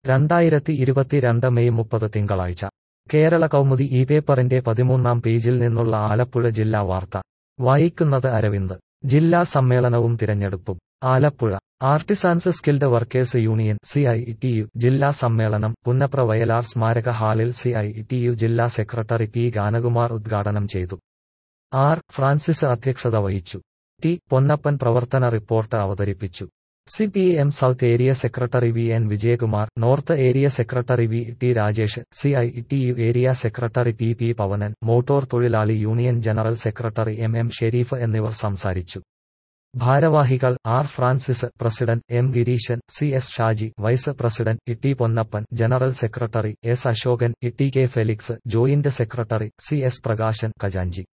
രണ്ടായിരത്തി ഇരുപത്തിരണ്ട് മെയ് മുപ്പത് തിങ്കളാഴ്ച കേരള കൗമുദി ഈ പേപ്പറിന്റെ പതിമൂന്നാം പേജിൽ നിന്നുള്ള ആലപ്പുഴ ജില്ലാ വാർത്ത വായിക്കുന്നത് അരവിന്ദ് ജില്ലാ സമ്മേളനവും തിരഞ്ഞെടുപ്പും Alappuzha artisans skilled workers union C I T U ജില്ലാ സമ്മേളനം പുന്നപ്ര വയലാർ സ്മാരക ഹാളിൽ സി ഐ ടി യു ജില്ലാ സെക്രട്ടറി പി ഗാനകുമാർ ഉദ്ഘാടനം ചെയ്തു ആർ ഫ്രാൻസിസ് അധ്യക്ഷത വഹിച്ചു ടി പൊന്നപ്പൻ പ്രവർത്തന റിപ്പോർട്ട് അവതരിപ്പിച്ചു C P M south area secretary V N Vijayakumar north area secretary V T Rajesh C I T U area secretary P P Pavanan motor തൊഴിലാളി union general secretary M M Shereef എന്നിവർ സംസാരിച്ചു ഭാരവാഹികൾ R Francis president M Gireesan C S Shaji vice president Itty Ponnappan general secretary S Asokan Itty K Felix joint secretary C S Prakasan ഖജാഞ്ചി